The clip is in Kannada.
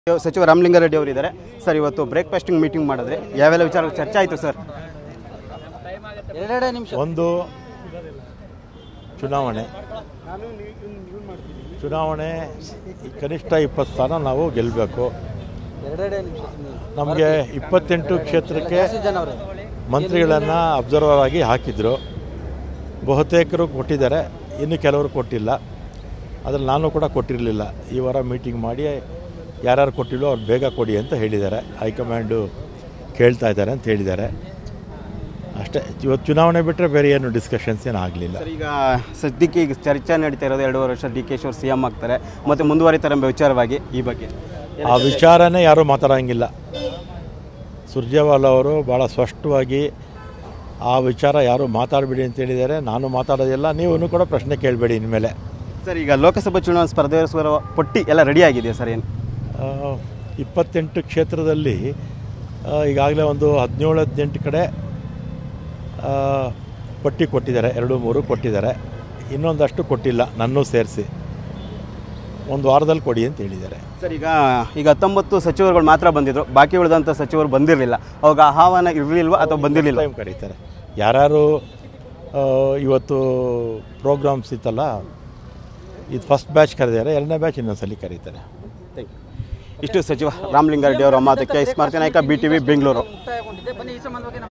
ಸಚಿವ ರಾಮಲಿಂಗಾರೆಡ್ಡಿ ಅವರು ಇದ್ದಾರೆ ಸರ್ ಇವತ್ತು ಬ್ರೇಕ್ಫಾಸ್ಟಿಂಗ್ ಮೀಟಿಂಗ್ ಮಾಡಿದ್ರೆ ಯಾವೆಲ್ಲ ವಿಚಾರ ಚರ್ಚೆ ಆಯಿತು ಸರ್ ಎರಡೆರಡೇ ನಿಮಿಷ ಒಂದು ಚುನಾವಣೆ ಚುನಾವಣೆ ಕನಿಷ್ಠ ಇಪ್ಪತ್ತು ಸ್ಥಾನ ನಾವು ಗೆಲ್ಲಬೇಕು ಎರಡೆರಡೇ ನಿಮಿಷ ನಮಗೆ ಇಪ್ಪತ್ತೆಂಟು ಕ್ಷೇತ್ರಕ್ಕೆ ಜಾಸ್ತಿ ಜನ ಅವರೇ ಮಂತ್ರಿಗಳನ್ನು ಅಬ್ಸರ್ವರ್ ಆಗಿ ಹಾಕಿದ್ರು ಬಹುತೇಕರು ಕೊಟ್ಟಿದ್ದಾರೆ ಇನ್ನು ಕೆಲವರು ಕೊಟ್ಟಿಲ್ಲ ಅದ್ರಲ್ಲಿ ನಾನು ಕೂಡ ಕೊಟ್ಟಿರಲಿಲ್ಲ ಈ ವಾರ ಮೀಟಿಂಗ್ ಮಾಡಿ ಯಾರ್ಯಾರು ಕೊಟ್ಟಿಲ್ಲೋ ಅವ್ರು ಬೇಗ ಕೊಡಿ ಅಂತ ಹೇಳಿದ್ದಾರೆ ಹೈಕಮಾಂಡು ಕೇಳ್ತಾ ಇದ್ದಾರೆ ಅಂತ ಹೇಳಿದ್ದಾರೆ ಅಷ್ಟೇ ಇವತ್ತು ಚುನಾವಣೆ ಬಿಟ್ಟರೆ ಬೇರೆ ಏನು ಡಿಸ್ಕಷನ್ಸ್ ಏನು ಆಗಲಿಲ್ಲ ಸರ್ ಈಗ ಸದ್ಯಕ್ಕೆ ಈಗ ಚರ್ಚೆ ನಡೀತಾ ಇರೋದು ಎರಡೂವರೆ ವರ್ಷ ಡಿ ಕೆ ಶಿ ಅವರು ಸಿ ಎಂ ಆಗ್ತಾರೆ ಮತ್ತು ಮುಂದುವರಿತಾರೆ ಎಂಬ ವಿಚಾರವಾಗಿ ಈ ಬಗ್ಗೆ ಆ ವಿಚಾರನೇ ಯಾರೂ ಮಾತಾಡೋಂಗಿಲ್ಲ ಸುರ್ಜೇವಾಲ ಅವರು ಭಾಳ ಸ್ಪಷ್ಟವಾಗಿ ಆ ವಿಚಾರ ಯಾರು ಮಾತಾಡಬೇಡಿ ಅಂತ ಹೇಳಿದ್ದಾರೆ ನಾನು ಮಾತಾಡೋದಿಲ್ಲ ನೀವು ಕೂಡ ಪ್ರಶ್ನೆ ಕೇಳಬೇಡಿ ಇನ್ಮೇಲೆ ಸರ್ ಈಗ ಲೋಕಸಭಾ ಚುನಾವಣಾ ಸ್ಪರ್ಧೆಯ ಪಟ್ಟಿ ಎಲ್ಲ ರೆಡಿ ಆಗಿದೆ ಸರ್ ಏನು ಆ, ಇಪ್ಪತ್ತೆಂಟು ಕ್ಷೇತ್ರದಲ್ಲಿ ಆ, ಈಗಾಗಲೇ ಒಂದು ಹದಿನೇಳು ಹದಿನೆಂಟು ಕಡೆ ಆ, ಪಟ್ಟಿ ಕೊಟ್ಟಿದ್ದಾರೆ ಎರಡು ಮೂರು ಕೊಟ್ಟಿದ್ದಾರೆ ಇನ್ನೊಂದಷ್ಟು ಕೊಟ್ಟಿಲ್ಲ ನನ್ನೂ ಸೇರಿಸಿ ಒಂದು ವಾರದಲ್ಲಿ ಕೊಡಿ ಅಂತ ಹೇಳಿದ್ದಾರೆ ಸರ್ ಈಗ ಈಗ ಹತ್ತೊಂಬತ್ತು ಸಚಿವರುಗಳು ಮಾತ್ರ ಬಂದಿದ್ರು ಬಾಕಿ ಉಳಿದಂಥ ಸಚಿವರು ಬಂದಿರಲಿಲ್ಲ ಅವಾಗ ಆಹ್ವಾನ ಇರಲಿಲ್ವಾ ಅಥವಾ ಬಂದಿರಲಿಲ್ಲ ಟೈಮ್ ಕರೀತಾರೆ ಯಾರ್ಯಾರು ಆ, ಇವತ್ತು ಪ್ರೋಗ್ರಾಮ್ಸ್ ಇತ್ತಲ್ಲ ಇದು ಫಸ್ಟ್ ಬ್ಯಾಚ್ ಕರೆದಿದ್ದಾರೆ ಎರಡನೇ ಬ್ಯಾಚ್ ಇನ್ನೊಂದ್ಸಲಿ ಕರೀತಾರೆ ಇಷ್ಟು ಸಚಿವ ರಾಮಲಿಂಗಾರೆಡ್ಡಿ ಅವರ ಮಾತಕ್ಕೆ ಸ್ಮಾರಕ ನಾಯಕ ಬಿ ಟಿ ವಿ ಬೆಂಗಳೂರು ಮುಕ್ತಾಯಗೊಂಡಿದೆ ಬನ್ನಿ ಈ ಸಂಬಂಧವಾಗಿ